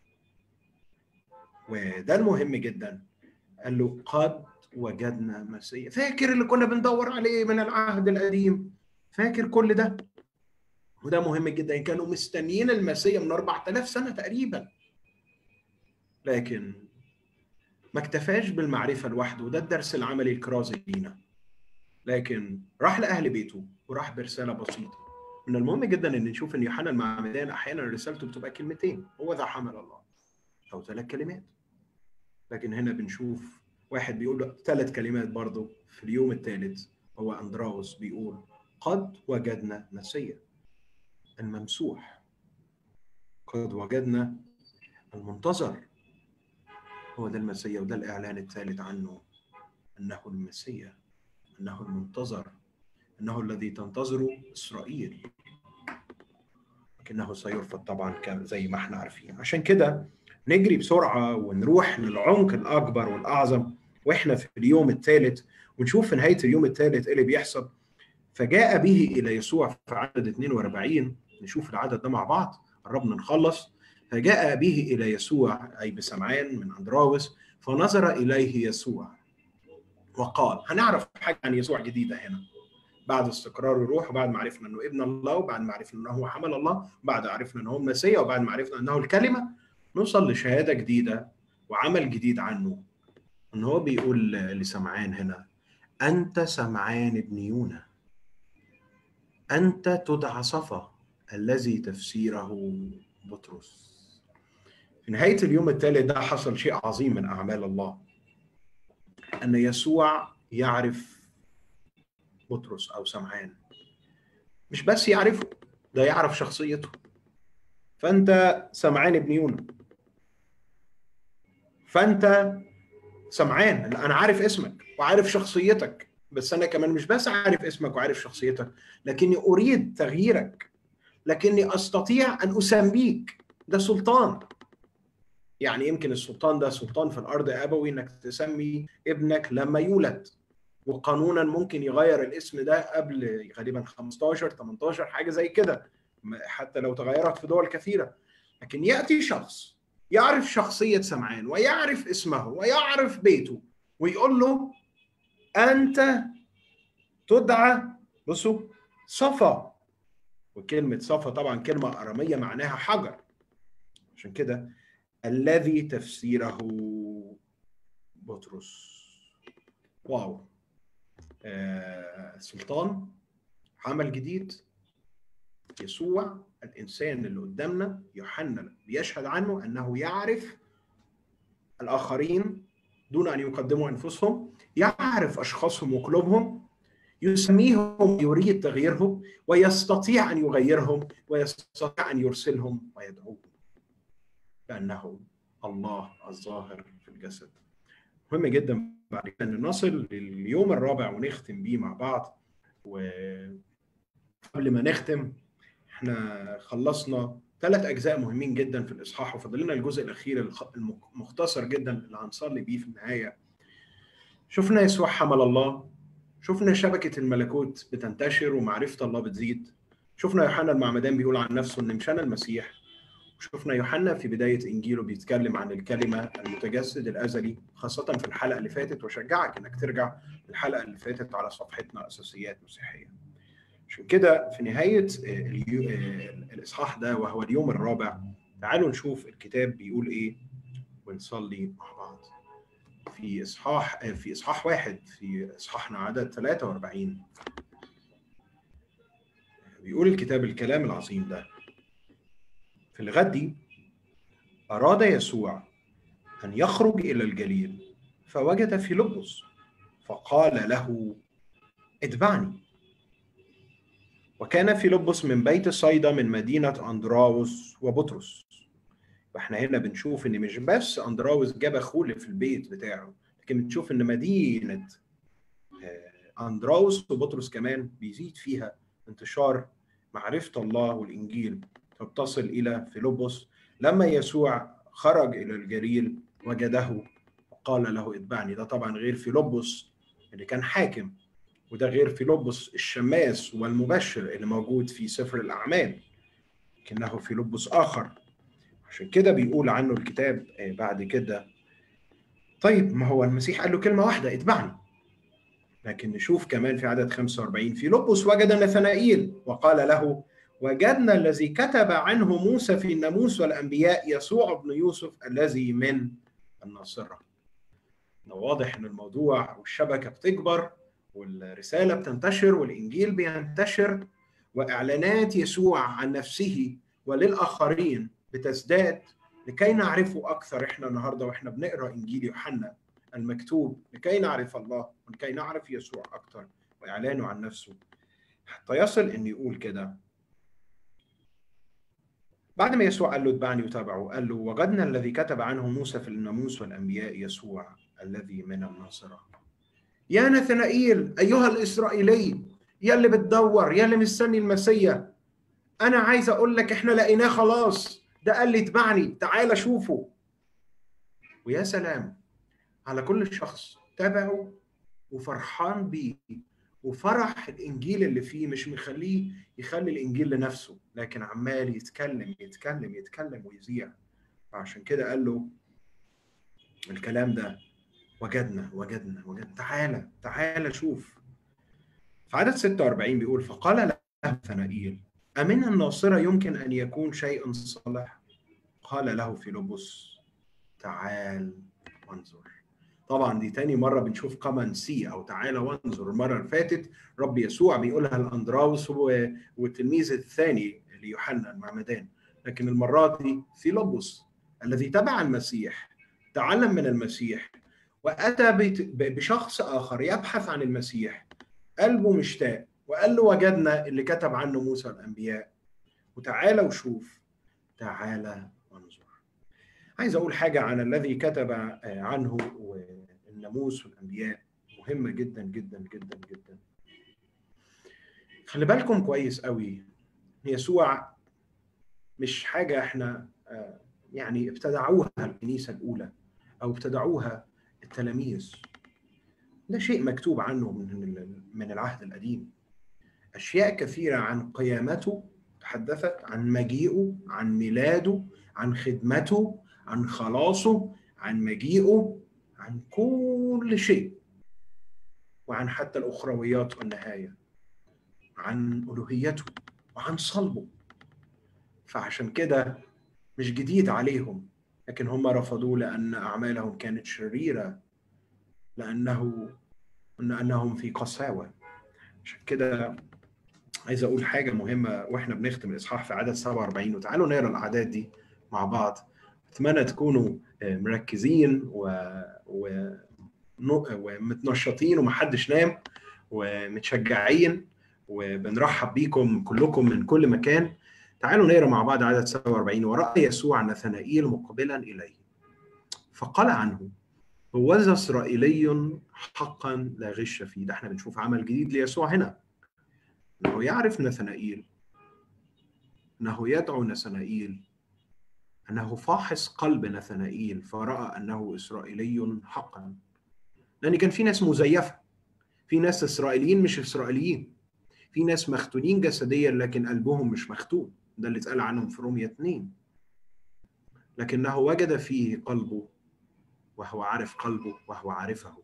وده المهم جدا قال له قد وجدنا مسيح فاكر اللي كنا بندور عليه من العهد القديم فاكر كل ده وده مهم جدا كانوا مستنيين المسيح من 4000 سنه تقريبا لكن ما اكتفاش بالمعرفه لوحده وده الدرس العملي الكرازي لينا لكن راح لاهل بيته وراح برساله بسيطه من المهم جدا ان نشوف ان يوحنا المعمدان احيانا رسالته بتبقى كلمتين هو ذا حمل الله او ثلاث كلمات لكن هنا بنشوف واحد بيقول ثلاث كلمات برضه في اليوم الثالث هو اندراوس بيقول قد وجدنا مسيا الممسوح قد وجدنا المنتظر هو ده المسيا وده الاعلان الثالث عنه انه المسيا انه المنتظر انه الذي تنتظره اسرائيل لكنه سيرفض طبعا زي ما احنا عارفين عشان كده نجري بسرعه ونروح للعمق الاكبر والاعظم واحنا في اليوم الثالث ونشوف في نهايه اليوم الثالث ايه اللي بيحصل فجاء به الى يسوع في عدد 42 نشوف العدد ده مع بعض قربنا نخلص فجاء به الى يسوع اي بسمعان من اندراوس فنظر اليه يسوع وقال هنعرف حاجه عن يسوع جديده هنا بعد استقرار الروح وبعد ما عرفنا انه ابن الله وبعد ما عرفنا انه هو حمل الله وبعد عرفنا انه هو المسيح وبعد ما عرفنا انه الكلمه نوصل لشهاده جديده وعمل جديد عنه ان هو بيقول لسمعان هنا انت سمعان ابن يونا انت تدعى صفا الذي تفسيره بطرس في نهايه اليوم الثالث ده حصل شيء عظيم من اعمال الله ان يسوع يعرف بطرس او سمعان مش بس يعرفه ده يعرف شخصيته فانت سمعان ابن يونا فانت سمعان انا عارف اسمك وعارف شخصيتك بس انا كمان مش بس عارف اسمك وعارف شخصيتك لكني اريد تغييرك لكني استطيع ان اسميك ده سلطان يعني يمكن السلطان ده سلطان في الارض ابوي انك تسمي ابنك لما يولد وقانونا ممكن يغير الاسم ده قبل غالبا 15 18 حاجه زي كده حتى لو تغيرت في دول كثيره لكن ياتي شخص يعرف شخصيه سمعان ويعرف اسمه ويعرف بيته ويقول له انت تدعى بصوا صفا وكلمه صفا طبعا كلمه اراميه معناها حجر عشان كده الذي تفسيره بطرس واو آه، سلطان عمل جديد يسوع الانسان اللي قدامنا يوحنا بيشهد عنه انه يعرف الاخرين دون ان يقدموا انفسهم يعرف اشخاصهم وقلوبهم يسميهم يريد تغييرهم ويستطيع ان يغيرهم ويستطيع ان يرسلهم ويدعوهم لانه الله الظاهر في الجسد مهم جدا بعد كده ان نصل لليوم الرابع ونختم بيه مع بعض وقبل ما نختم احنا خلصنا ثلاث اجزاء مهمين جدا في الاصحاح وفاضل لنا الجزء الاخير المختصر جدا اللي هنصلي بيه في النهايه شفنا يسوع حمل الله شفنا شبكه الملكوت بتنتشر ومعرفه الله بتزيد شفنا يوحنا المعمدان بيقول عن نفسه ان مش انا المسيح وشفنا يوحنا في بدايه انجيله بيتكلم عن الكلمه المتجسد الازلي خاصه في الحلقه اللي فاتت وشجعك انك ترجع للحلقه اللي فاتت على صفحتنا اساسيات مسيحيه عشان كده في نهايه الاصحاح ده وهو اليوم الرابع تعالوا نشوف الكتاب بيقول ايه ونصلي مع بعض في اصحاح في اصحاح واحد في اصحاحنا عدد 43 بيقول الكتاب الكلام العظيم ده في الغد أراد يسوع أن يخرج إلى الجليل فوجد فيلبس فقال له اتبعني وكان فيلبس من بيت صيدا من مدينة أندراوس وبطرس واحنا هنا بنشوف ان مش بس اندراوس جاب اخوه في البيت بتاعه لكن بنشوف ان مدينه اندراوس وبطرس كمان بيزيد فيها انتشار معرفه الله والانجيل فبتصل الى فيلبس لما يسوع خرج الى الجليل وجده وقال له اتبعني ده طبعا غير فيلبس اللي كان حاكم وده غير فيلبس الشماس والمبشر اللي موجود في سفر الاعمال لكنه فيلبس اخر عشان كده بيقول عنه الكتاب بعد كده طيب ما هو المسيح قال له كلمه واحده اتبعني لكن نشوف كمان في عدد 45 فيلبس وجد نثنائيل وقال له وجدنا الذي كتب عنه موسى في الناموس والانبياء يسوع ابن يوسف الذي من الناصره. واضح ان الموضوع والشبكه بتكبر والرساله بتنتشر والانجيل بينتشر واعلانات يسوع عن نفسه وللاخرين بتزداد لكي نعرفه اكثر احنا النهارده واحنا بنقرا انجيل يوحنا المكتوب لكي نعرف الله ولكي نعرف يسوع اكثر واعلانه عن نفسه حتى يصل ان يقول كده بعد ما يسوع قال له اتبعني وتابعه قال له وجدنا الذي كتب عنه موسى في الناموس والانبياء يسوع الذي من الناصره يا نثنائيل ايها الاسرائيلي يا اللي بتدور يا اللي مستني المسيا انا عايز اقول لك احنا لقيناه خلاص ده قال لي اتبعني تعال شوفه ويا سلام على كل شخص تابعه وفرحان بيه وفرح الانجيل اللي فيه مش مخليه يخلي الانجيل لنفسه لكن عمال يتكلم يتكلم يتكلم ويذيع فعشان كده قال له الكلام ده وجدنا وجدنا وجدنا تعالى تعالى شوف في عدد 46 بيقول فقال له ثنائيل أمن الناصرة يمكن أن يكون شيء صالح قال له فيلبس تعال وانظر طبعا دي تاني مرة بنشوف كمان سي أو تعالى وانظر المرة اللي فاتت رب يسوع بيقولها لأندراوس والتلميذ الثاني ليوحنا المعمدان لكن المرة دي فيلبس الذي تبع المسيح تعلم من المسيح وأتى بشخص آخر يبحث عن المسيح قلبه مشتاق وقال له وجدنا اللي كتب عنه موسى الانبياء وتعالى وشوف تعالى وانظر عايز اقول حاجه عن الذي كتب عنه الناموس والانبياء مهمه جدا جدا جدا جدا خلي بالكم كويس قوي يسوع مش حاجه احنا يعني ابتدعوها الكنيسه الاولى او ابتدعوها التلاميذ ده شيء مكتوب عنه من من العهد القديم أشياء كثيرة عن قيامته تحدثت عن مجيئه عن ميلاده عن خدمته عن خلاصه عن مجيئه عن كل شيء وعن حتى الأخرويات والنهاية عن ألوهيته وعن صلبه فعشان كده مش جديد عليهم لكن هم رفضوه لأن أعمالهم كانت شريرة لأنه أنهم في قساوة عشان كده عايز اقول حاجه مهمه واحنا بنختم الاصحاح في عدد 47 وتعالوا نقرا الاعداد دي مع بعض اتمنى تكونوا مركزين و... و... ومتنشطين ومحدش نام ومتشجعين وبنرحب بيكم كلكم من كل مكان تعالوا نقرا مع بعض عدد 47 وراى يسوع نثنائيل مقبلا اليه فقال عنه هوذا اسرائيلي حقا لا غش فيه ده احنا بنشوف عمل جديد ليسوع هنا انه يعرف نثنائيل انه يدعو نثنائيل انه فاحص قلب نثنائيل فراى انه اسرائيلي حقا لان كان في ناس مزيفه في ناس اسرائيليين مش اسرائيليين في ناس مختونين جسديا لكن قلبهم مش مختون ده اللي اتقال عنهم في رومية 2 لكنه وجد فيه قلبه وهو عارف قلبه وهو عارفه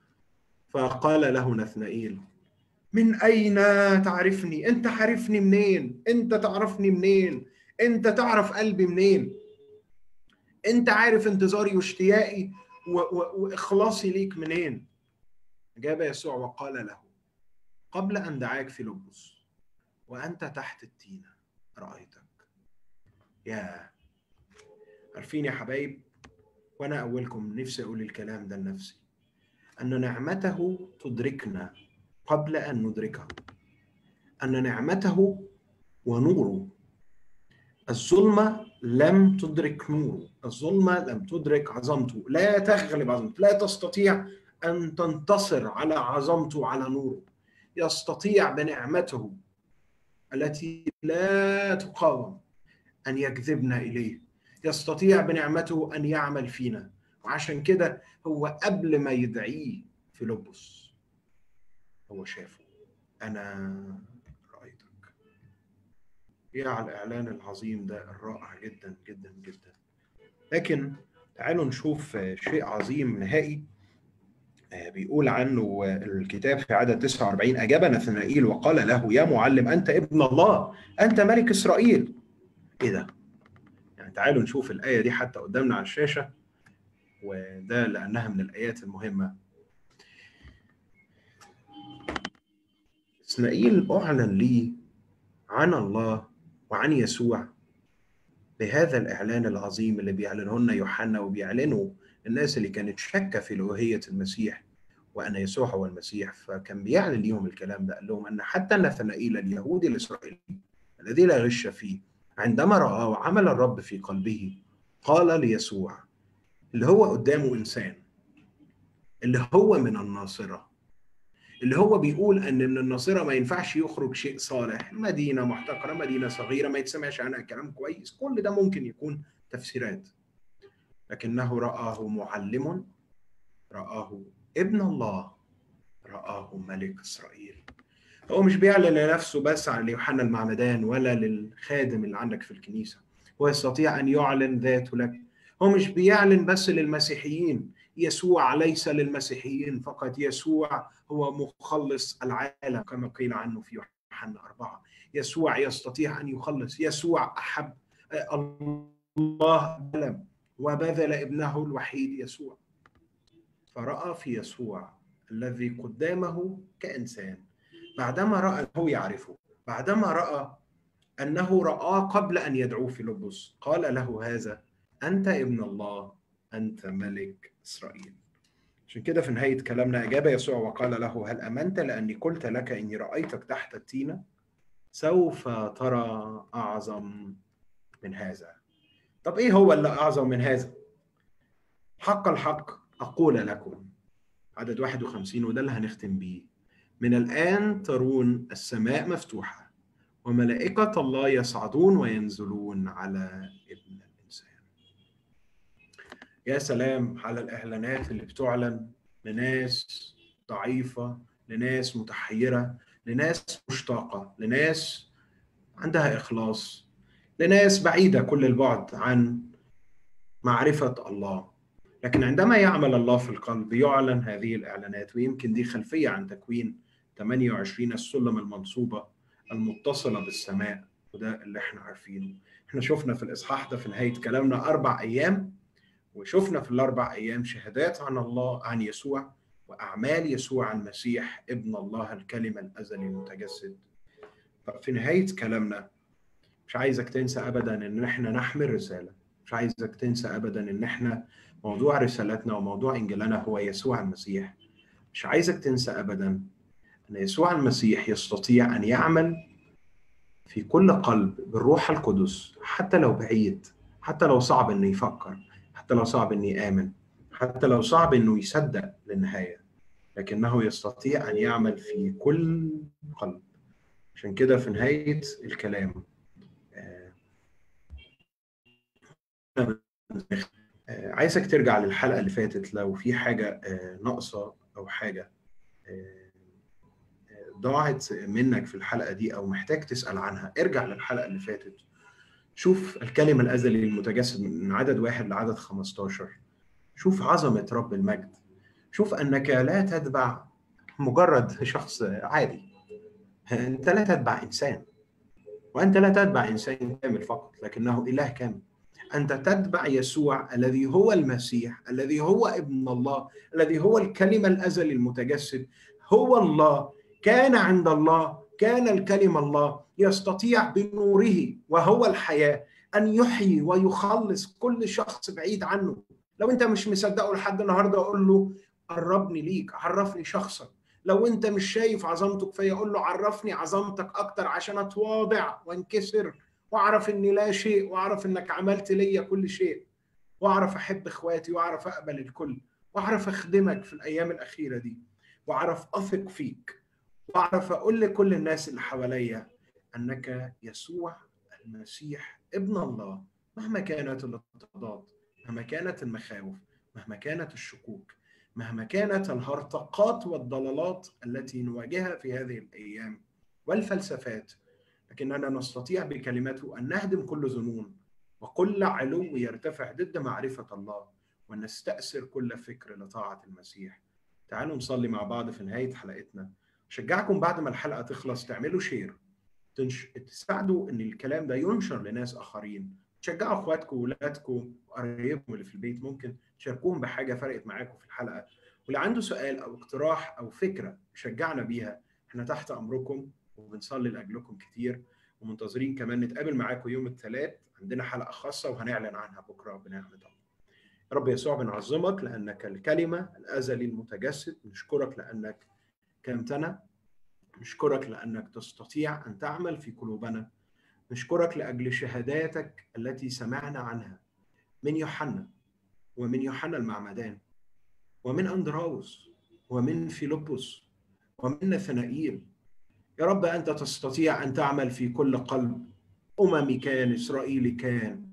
فقال له نثنائيل من أين تعرفني؟ أنت عارفني منين؟ أنت تعرفني منين؟ أنت تعرف قلبي منين؟ أنت عارف انتظاري واشتياقي وإخلاصي ليك منين؟ جاب يسوع وقال له قبل أن دعاك في لبس وأنت تحت التينة رأيتك يا عارفين يا حبايب وأنا أولكم نفسي أقول الكلام ده لنفسي أن نعمته تدركنا قبل أن ندركه أن نعمته ونوره الظلمة لم تدرك نوره الظلمة لم تدرك عظمته لا تغلب عظمته لا تستطيع أن تنتصر على عظمته وعلى نوره يستطيع بنعمته التي لا تقاوم أن يجذبنا إليه يستطيع بنعمته أن يعمل فينا وعشان كده هو قبل ما يدعيه في لبس هو شافه أنا رأيتك إيه على الإعلان العظيم ده الرائع جدا جدا جدا لكن تعالوا نشوف شيء عظيم نهائي بيقول عنه الكتاب في عدد 49 أجاب نثنائيل وقال له يا معلم أنت ابن الله أنت ملك إسرائيل إيه ده؟ يعني تعالوا نشوف الآية دي حتى قدامنا على الشاشة وده لأنها من الآيات المهمة إسماعيل أعلن لي عن الله وعن يسوع بهذا الإعلان العظيم اللي بيعلنه لنا يوحنا وبيعلنه الناس اللي كانت شاكة في ألوهية المسيح وأن يسوع هو المسيح فكان بيعلن ليهم الكلام ده قال لهم أن حتى نثنائيل اليهودي الإسرائيلي الذي لا غش فيه عندما رأى وعمل الرب في قلبه قال ليسوع اللي هو قدامه إنسان اللي هو من الناصرة اللي هو بيقول ان من الناصره ما ينفعش يخرج شيء صالح مدينه محتقره مدينه صغيره ما يتسمعش عنها كلام كويس كل ده ممكن يكون تفسيرات لكنه رآه معلم رآه ابن الله رآه ملك إسرائيل هو مش بيعلن لنفسه بس عن يوحنا المعمدان ولا للخادم اللي عندك في الكنيسة هو يستطيع أن يعلن ذاته لك هو مش بيعلن بس للمسيحيين يسوع ليس للمسيحيين فقط يسوع هو مخلص العالم كما قيل عنه في يوحنا أربعة يسوع يستطيع أن يخلص يسوع أحب الله ألم وبذل ابنه الوحيد يسوع فرأى في يسوع الذي قدامه كإنسان بعدما رأى هو يعرفه بعدما رأى أنه رآه قبل أن يدعوه في لبس قال له هذا أنت ابن الله أنت ملك إسرائيل عشان كده في نهاية كلامنا أجاب يسوع وقال له هل أمنت لأني قلت لك إني رأيتك تحت التينة سوف ترى أعظم من هذا طب إيه هو اللي أعظم من هذا حق الحق أقول لكم عدد 51 وده اللي هنختم بيه من الآن ترون السماء مفتوحة وملائكة الله يصعدون وينزلون على ابن الإنسان يا سلام على الإعلانات اللي بتعلن لناس ضعيفة لناس متحيرة لناس مشتاقة لناس عندها إخلاص لناس بعيدة كل البعد عن معرفة الله لكن عندما يعمل الله في القلب يعلن هذه الإعلانات ويمكن دي خلفية عن تكوين 28 السلم المنصوبة المتصلة بالسماء وده اللي احنا عارفينه احنا شفنا في الإصحاح ده في نهاية كلامنا أربع أيام وشفنا في الأربع أيام شهادات عن الله عن يسوع وأعمال يسوع المسيح ابن الله الكلمة الأزلي المتجسد طب في نهايه كلامنا مش عايزك تنسى ابدا ان احنا نحمل رساله مش عايزك تنسى ابدا ان احنا موضوع رسالتنا وموضوع انجيلنا هو يسوع المسيح مش عايزك تنسى ابدا ان يسوع المسيح يستطيع ان يعمل في كل قلب بالروح القدس حتى لو بعيد حتى لو صعب انه يفكر حتى لو صعب انه يامن حتى لو صعب انه يصدق للنهايه لكنه يستطيع ان يعمل في كل قلب عشان كده في نهايه الكلام عايزك ترجع للحلقه اللي فاتت لو في حاجه ناقصه او حاجه ضاعت منك في الحلقه دي او محتاج تسال عنها ارجع للحلقه اللي فاتت شوف الكلمه الازلي المتجسد من عدد واحد لعدد 15 شوف عظمه رب المجد شوف انك لا تتبع مجرد شخص عادي انت لا تتبع انسان وانت لا تتبع انسان كامل فقط لكنه اله كامل انت تتبع يسوع الذي هو المسيح الذي هو ابن الله الذي هو الكلمه الازلي المتجسد هو الله كان عند الله كان الكلمه الله يستطيع بنوره وهو الحياه ان يحيي ويخلص كل شخص بعيد عنه لو انت مش مصدقه لحد النهارده قول له قربني ليك عرفني شخصك لو انت مش شايف عظمته كفايه قول له عرفني عظمتك اكتر عشان اتواضع وانكسر واعرف اني لا شيء واعرف انك عملت ليا كل شيء واعرف احب اخواتي واعرف اقبل الكل واعرف اخدمك في الايام الاخيره دي واعرف اثق فيك واعرف اقول لكل الناس اللي حواليا انك يسوع المسيح ابن الله مهما كانت الاضطهادات مهما كانت المخاوف مهما كانت الشكوك مهما كانت الهرطقات والضلالات التي نواجهها في هذه الايام والفلسفات لكننا نستطيع بكلمته ان نهدم كل ظنون وكل علو يرتفع ضد معرفه الله ونستأثر كل فكر لطاعه المسيح. تعالوا نصلي مع بعض في نهايه حلقتنا. شجعكم بعد ما الحلقه تخلص تعملوا شير تنش... تساعدوا ان الكلام ده ينشر لناس اخرين تشجعوا اخواتكم واولادكم وقرايبكم اللي في البيت ممكن تشاركوهم بحاجه فرقت معاكم في الحلقه واللي عنده سؤال او اقتراح او فكره شجعنا بيها احنا تحت امركم وبنصلي لاجلكم كتير ومنتظرين كمان نتقابل معاكم يوم الثلاث عندنا حلقه خاصه وهنعلن عنها بكره بنعمه الله. رب يسوع بنعظمك لانك الكلمه الازلي المتجسد نشكرك لانك كلمتنا نشكرك لانك تستطيع ان تعمل في قلوبنا نشكرك لاجل شهاداتك التي سمعنا عنها من يوحنا ومن يوحنا المعمدان ومن اندراوس ومن فيلبس ومن نثنائيل يا رب انت تستطيع ان تعمل في كل قلب اممي كان اسرائيلي كان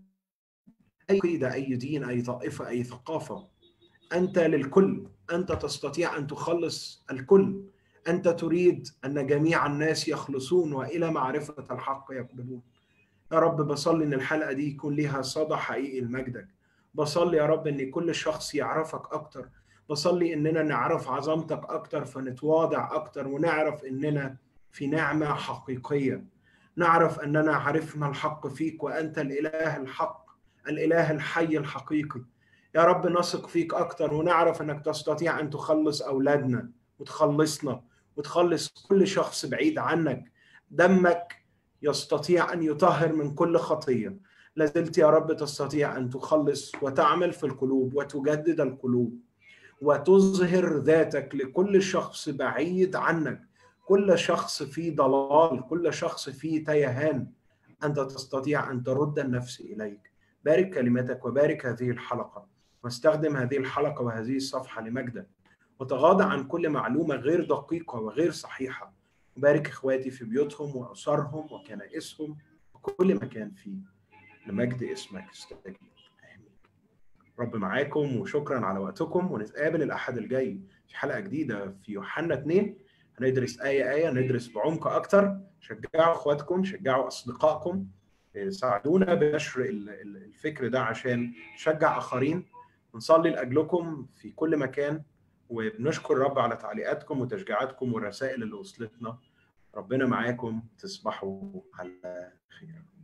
اي عقيده اي دين اي طائفه اي ثقافه انت للكل انت تستطيع ان تخلص الكل انت تريد ان جميع الناس يخلصون والى معرفه الحق يقبلون يا رب بصلي ان الحلقه دي يكون ليها صدى حقيقي لمجدك بصلي يا رب ان كل شخص يعرفك اكتر بصلي اننا نعرف عظمتك اكتر فنتواضع اكتر ونعرف اننا في نعمه حقيقيه نعرف اننا عرفنا الحق فيك وانت الاله الحق الاله الحي الحقيقي يا رب نثق فيك اكتر ونعرف انك تستطيع ان تخلص اولادنا وتخلصنا وتخلص كل شخص بعيد عنك دمك يستطيع ان يطهر من كل خطيه لازلت يا رب تستطيع ان تخلص وتعمل في القلوب وتجدد القلوب وتظهر ذاتك لكل شخص بعيد عنك كل شخص في ضلال كل شخص في تيهان انت تستطيع ان ترد النفس اليك بارك كلمتك وبارك هذه الحلقه واستخدم هذه الحلقه وهذه الصفحه لمجدك وتغاضى عن كل معلومه غير دقيقه وغير صحيحه وبارك اخواتي في بيوتهم واسرهم وكنائسهم وكل مكان فيه لمجد اسمك استجيب امين رب معاكم وشكرا على وقتكم ونتقابل الاحد الجاي في حلقه جديده في يوحنا 2 هندرس ايه ايه ندرس بعمق اكتر شجعوا اخواتكم شجعوا اصدقائكم ساعدونا بنشر الفكر ده عشان نشجع اخرين ونصلي لاجلكم في كل مكان وبنشكر الرب على تعليقاتكم وتشجيعاتكم والرسائل اللي وصلتنا ربنا معاكم تصبحوا على خير